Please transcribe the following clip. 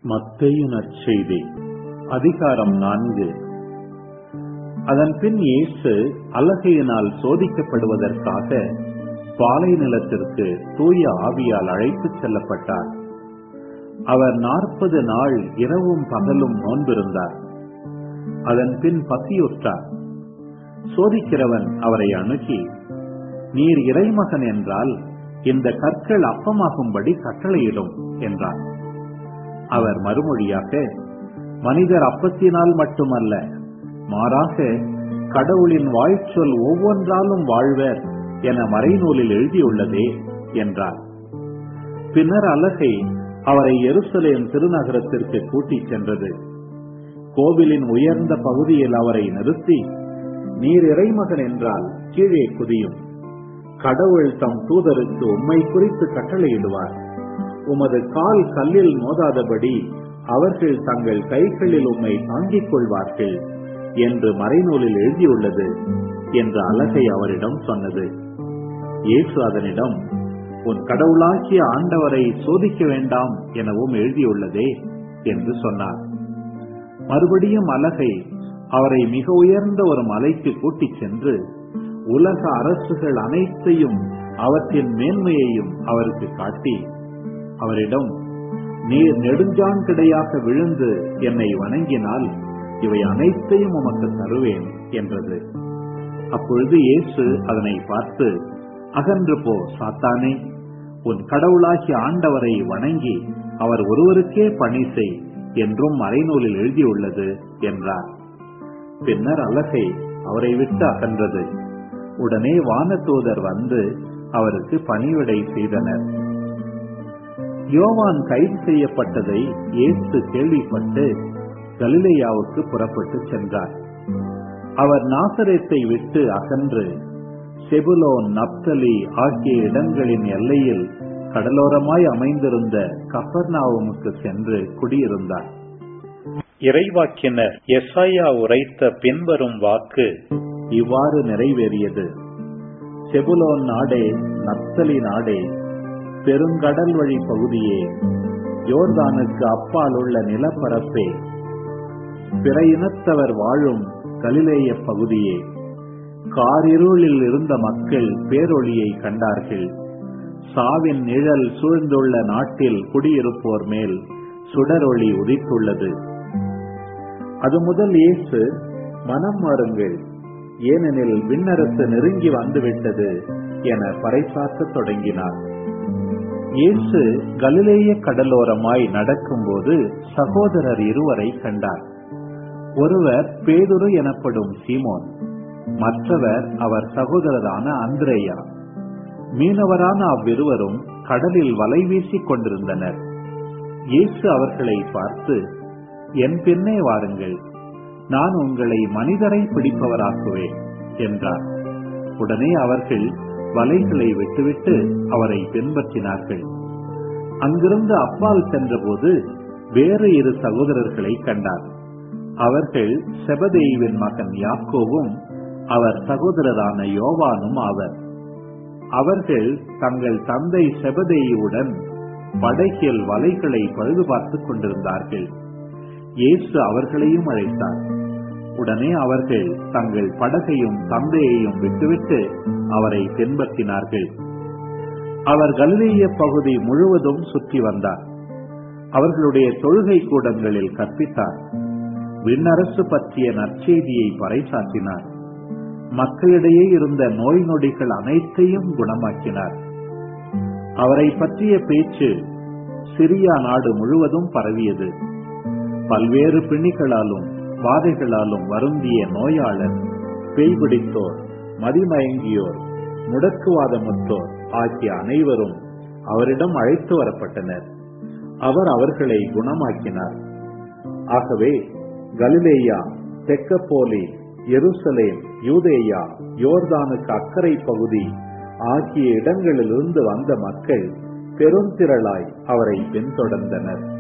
மத்தேயு நற்செய்தி அதிகாரம் நான்கு அதன் பின் இயேசு அலகையினால் சோதிக்கப்படுவதற்காக பாலை நிலத்திற்கு தூய ஆவியால் அழைத்துச் செல்லப்பட்டார் அவர் நாற்பது நாள் இரவும் பகலும் நோன்பிருந்தார் அதன் பின் பசியுற்றார் சோதிக்கிறவன் அவரை அணுகி நீர் இறைமகன் என்றால் இந்த கற்கள் அப்பமாகும்படி கட்டளையிடும் என்றார் அவர் மறுமொழியாக மனிதர் அப்பத்தினால் மட்டுமல்ல மாறாக கடவுளின் வாய்ச்சொல் ஒவ்வொன்றாலும் வாழ்வர் என மறைநூலில் எழுதியுள்ளதே என்றார் பின்னர் அலகை அவரை எருசலேம் திருநகரத்திற்கு கூட்டிச் சென்றது கோவிலின் உயர்ந்த பகுதியில் அவரை நிறுத்தி நீர் இறைமகன் என்றால் கீழே குதியும் கடவுள் தம் தூதருக்கு உம்மை குறித்து கட்டளையிடுவார் உமது கால் கல்லில் மோதாதபடி அவர்கள் தங்கள் கைகளில் உம்மை தாங்கிக் கொள்வார்கள் என்று மறைநூலில் எழுதியுள்ளது என்று அலகை அவரிடம் சொன்னது இயேசு அதனிடம் உன் கடவுளாகிய ஆண்டவரை சோதிக்க வேண்டாம் எனவும் எழுதியுள்ளதே என்று சொன்னார் மறுபடியும் அலகை அவரை மிக உயர்ந்த ஒரு மலைக்கு கூட்டிச் சென்று உலக அரசுகள் அனைத்தையும் அவற்றின் மேன்மையையும் அவருக்கு காட்டி அவரிடம் நீர் நெடுஞ்சான் கிடையாக விழுந்து என்னை வணங்கினால் இவை அனைத்தையும் உமக்கு தருவேன் என்றது அப்பொழுது இயேசு அதனை பார்த்து அகன்று போ சாத்தானே உன் கடவுளாகிய ஆண்டவரை வணங்கி அவர் ஒருவருக்கே பணி செய் என்றும் மறைநூலில் எழுதியுள்ளது என்றார் பின்னர் அலகை அவரை விட்டு அகன்றது உடனே வானதூதர் வந்து அவருக்கு பணிவிடை செய்தனர் யோவான் கைது செய்யப்பட்டதை இயேசு கேள்விப்பட்டு கலிலேயாவுக்கு புறப்பட்டு சென்றார் அவர் நாசரேத்தை விட்டு அகன்று செபுலோன் நப்தலி ஆகிய இடங்களின் எல்லையில் கடலோரமாய் அமைந்திருந்த கபர்னாவுமுக்கு சென்று குடியிருந்தார் இறைவாக்கினர் எஸ்ஐயா உரைத்த பின்வரும் வாக்கு இவ்வாறு நிறைவேறியது செபுலோன் நாடே நப்தலி நாடே பெருங்கடல் வழி பகுதியே யோர்தானுக்கு அப்பால் உள்ள நிலப்பரப்பே பிற இனத்தவர் வாழும் கலிலேய பகுதியே காரிருளில் இருந்த மக்கள் பேரொளியை கண்டார்கள் சாவின் நிழல் சூழ்ந்துள்ள நாட்டில் குடியிருப்போர் மேல் சுடரொளி உதித்துள்ளது அது முதல் இயேசு மனம் மாறுங்கள் ஏனெனில் விண்ணரசு நெருங்கி வந்துவிட்டது என பறைசாற்ற தொடங்கினார் இயேசு கலிலேய கடலோரமாய் நடக்கும்போது சகோதரர் இருவரை கண்டார் ஒருவர் பேதுரு எனப்படும் சீமோன் மற்றவர் அவர் சகோதரரான அந்திரேயா மீனவரான அவ்விருவரும் கடலில் வலை வீசிக் கொண்டிருந்தனர் இயேசு அவர்களை பார்த்து என் பின்னே வாருங்கள் நான் உங்களை மனிதரை பிடிப்பவராக்குவேன் என்றார் உடனே அவர்கள் வலைகளை விட்டுவிட்டு அவரை பின்பற்றினார்கள் அங்கிருந்து அப்பால் சென்றபோது வேறு இரு சகோதரர்களை கண்டார் அவர்கள் செபதேயுவின் மகன் யாக்கோவும் அவர் சகோதரரான யோவானும் ஆவர் அவர்கள் தங்கள் தந்தை செபதேயுவுடன் படகில் வலைகளை பழுது பார்த்துக் கொண்டிருந்தார்கள் இயேசு அவர்களையும் அழைத்தார் உடனே அவர்கள் தங்கள் படகையும் தந்தையையும் விட்டுவிட்டு அவரை பின்பற்றினார்கள் அவர் கலிலேய பகுதி முழுவதும் சுற்றி வந்தார் அவர்களுடைய தொழுகை கூடங்களில் கற்பித்தார் விண்ணரசு பற்றிய நற்செய்தியை பறைசாற்றினார் மக்களிடையே இருந்த நோய் நொடிகள் அனைத்தையும் குணமாக்கினார் அவரை பற்றிய பேச்சு சிரியா நாடு முழுவதும் பரவியது பல்வேறு பிணிகளாலும் வாதைகளாலும் வருந்திய நோயாளர் பேய் பிடித்தோர் மதிமயங்கியோர் முடக்குவாதமுற்றோர் ஆகிய அனைவரும் அவரிடம் அழைத்து வரப்பட்டனர் அவர் அவர்களை குணமாக்கினார் ஆகவே கலிலேயா தெக்கப்போலி எருசலேம் யூதேயா யோர்தானுக்கு அக்கறை பகுதி ஆகிய இடங்களிலிருந்து வந்த மக்கள் பெருந்திரளாய் அவரை பின்தொடர்ந்தனர்